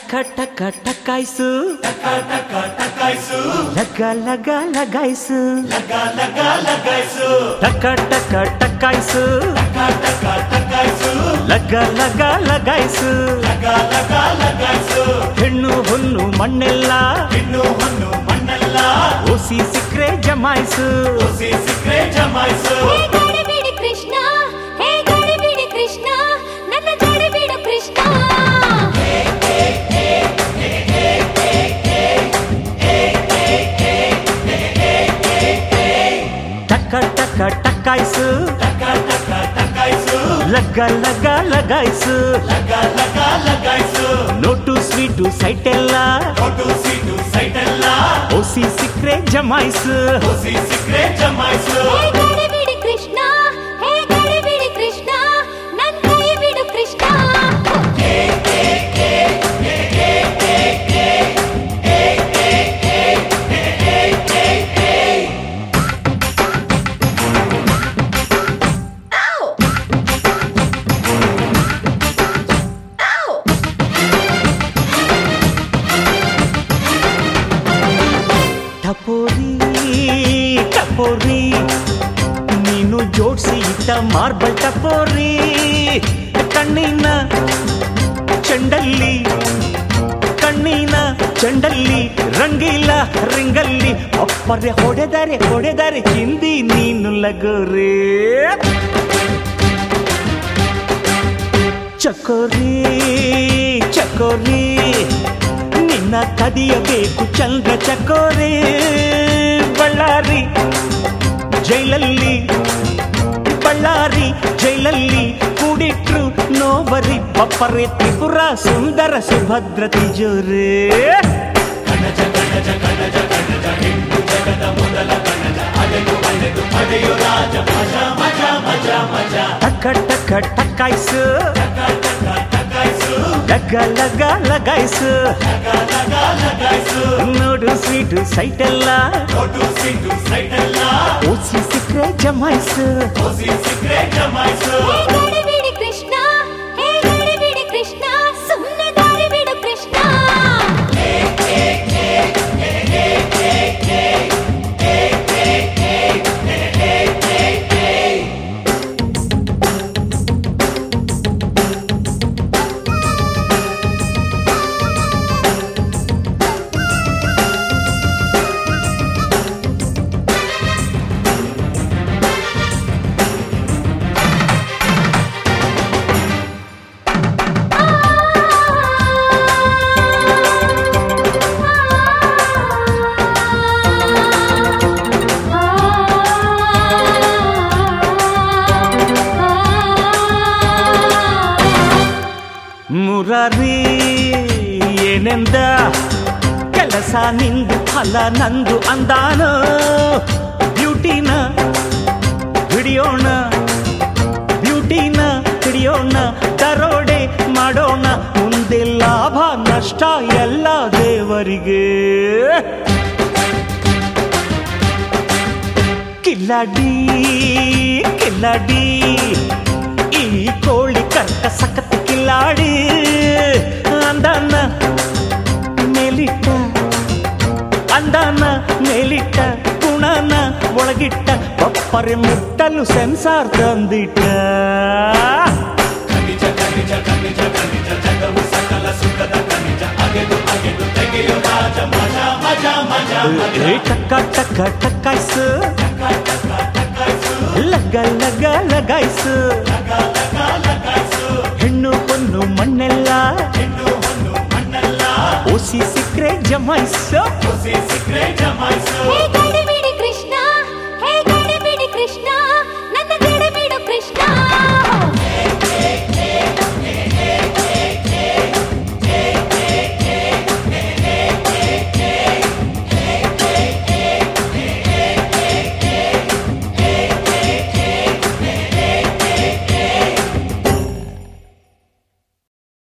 ಟಕ ಟಕ ಟಕಾಯ್ಸು ಟಕ ಟಕ ಟಕಾಯ್ಸು ಲಗ ಲಗ ಲಗಾಯ್ಸು ಲಗ ಲಗ ಲಗಾಯ್ಸು ಟಕ ಟಕ ಟಕಾಯ್ಸು ಟಕ ಟಕ ಟಕಾಯ್ಸು ಲಗ ಲಗ ಲಗಾಯ್ಸು ಲಗ ಲಗ ಲಗಾಯ್ಸು ಹೆಣ್ಣು ಹೊನ್ನು ಮಣ್ಣೆಲ್ಲ ಇನ್ನು ಹೊನ್ನು ಮಣ್ಣೆಲ್ಲ ಓಸಿ ಸಿಕ್ರೆ ಜಮಾಯ್ಸು ಹುಸಿ ಸಿಕ್ರೆ ಜಮಾಯ್ಸು ಹೇ ಗಡಿಬಿಡಿ ಕೃಷ್ಣ ಹೇ ಗಡಿಬಿಡಿ ಕೃಷ್ಣ ನನ್ನ ಗಡಿಬಿಡು ಕೃಷ್ಣ ಟಕ ಟಕ ಟಕಾಯ್ಸು ಟಕ ಟಕ ಟಕಾಯ್ಸು ಲಗ ಲಗ ಲಗಾಯ್ಸು ಲಗ ಲಗ ಲಗಾಯ್ಸು ನೋಟು ಸ್ವೀಟು ಸೈಟ್ ಎಲ್ಲ ನೋಟು ಸೀಟು ಸೈಟ್ ಎಲ್ಲ ಓಸಿ ಸಿಕ್ರೆ ಜಮಾಯ್ಸು ಹುಸಿ ಸಿಕ್ರೆ ಜಮಾಯ್ಸು ಹೇ ಗಡಿಬಿಡಿ ಕೃಷ್ಣ ಹೇ ಗಡಿಬಿಡಿ ಕೃಷ್ಣ ನನ್ನ ಕೈ ಬಿಡು ಕೃಷ್ಣ ಟಪೋರಿ ಟಪೋರಿ ನೀನು ಜೋಡ್ಸಿ ಇಟ್ಟ ಮಾರ್ಬಲ್ ಟಪೋರಿ ಕಣ್ಣಿನ ಚೆಂಡಲ್ಲಿ ಕಣ್ಣಿನ ಚೆಂಡಲ್ಲಿ ರಂಗಿಲ್ಲ ರಿಂಗಲ್ಲಿ ಅಪ್ಪರೆ ಹೊಡೆದರೆ ಹೊಡೆದರೆ ಹಿಂದಿ ನೀನು ಲಗೋರಿ ಚಕೋರಿ ಚಕೋರಿ ನಿನ್ನ ಕದಿಯಬೇಕು ಚಂದ್ರ ಚಕೋರಿ ಬಳ್ಳಾರಿ ಜೈಲಲ್ಲಿ ಬಳ್ಳಾರಿ ಜೈಲಲ್ಲಿ ಕೂಡಿಟ್ರು ನೋವರಿ ಬಪ್ಪರೆ ತ್ರಿಪುರ ಸುಂದರ ಸುಭದ್ರ ತಿಜೋರಿ ಕಣಜ ಕಣಜ ಕಣಜ ಕಣಜ ಹೆಣ್ಣು ಜಗದ ಮೊದಲ ಕಣಜ ಅಲೆದು ಅಲೆದು ಪಡೆಯೋ ರಾಜ ಮಜ ಮಜ ಮಜ ಮಜ ಟಕ ಟಕ ಟಕಾಯ್ಸು ಟಕ ಟಕ ಟಕಾಯ್ಸು ಲಗ ಲಗ ಲಗಾಯ್ಸು ಲಗ ಲಗ ಲಗಾಯ್ಸು ನೋಡು ಸ್ವೀಟು ಸೈಟ್ ಎಲ್ಲ ನೋಟು ಸೀಟು ಸೈಟ್ ಎಲ್ಲ ಓಸಿ ಸಿಕ್ರೆ ಜಮಾಯ್ಸು ಹುಸಿ ಸಿಕ್ರೆ ಜಮಾಯ್ಸು ಹೇ ಗಡಿಬಿಡಿ ಕೃಷ್ಣ ಹೇ ಗಡಿಬಿಡಿ ಕೃಷ್ಣ ಸುಮ್ಮನೆ ದಾರಿ ಬಿಡು ಕೃಷ್ಣ ಮುರಾರಿ ಏನೆಂದ ಕೆಲಸ ನಿಂದು ಫಲ ನಂದು ಅಂದಾನು ಬ್ಯೂಟಿನ ಹಿಡಿಯೋಣ ಬ್ಯೂಟಿನ ಹಿಡಿಯೋಣ ದರೋಡೆ ಮಾಡೋಣ ಮುಂದೆ ಲಾಭ ನಷ್ಟ ಎಲ್ಲ ದೇವರಿಗೆ ಕಿಲ್ಲಾಡಿ ಕಿಲ್ಲಾಡಿ ಈ ಕೋಳಿ ಕರ್ಕ ಸಖತ್ ಕಿಲ್ಲಾಡಿ ಅಂದಾನ ಮೇಲಿಟ್ಟ ಅಂದಾನ ಮೇಲಿಟ್ಟ ಗುಣನ ಒಳಗಿಟ್ಟ ಬಪ್ಪರೆ ಮುಟ್ಟಲು ಸೆನ್ಸಾರ್ ತಂದಿಟ್ಟ ಖನಿಜ ಖನಿಜ ಖನಿಜ ಖನಿಜ ಜಗವು ಸಕಲ ಸುಖದ ಖನಿಜ ಅಗೆದು ಅಗೆದು ತೆಗೆಯೋ ರಾಜ ಮಜ ಮಜ ಮಜ ಮಜ ಏ ಟಕ್ಕ ಟಕ್ಕ ಟಕ್ಕಾಯ್ಸು ಟಕ ಟಕ ಟಕಾಯ್ಸು ಲಗ ಲಗ ಲಗಾಯ್ಸು ಲಗ ಲಗ ಲಗಾಯ್ಸು ಹೆಣ್ಣು ಹೊನ್ನು ಮಣ್ಣೆಲ್ಲ ಹೆಣ್ಣು ಹೊನ್ನು ಮಣ್ಣೆಲ್ಲ ಓಸಿ ಸಿಕ್ರೆ ಜಮಾಯ್ಸು ಹುಸಿ ಸಿಕ್ರೆ ಜಮಾಯ್ಸು ಹೇ ಗಡಿಬಿಡಿ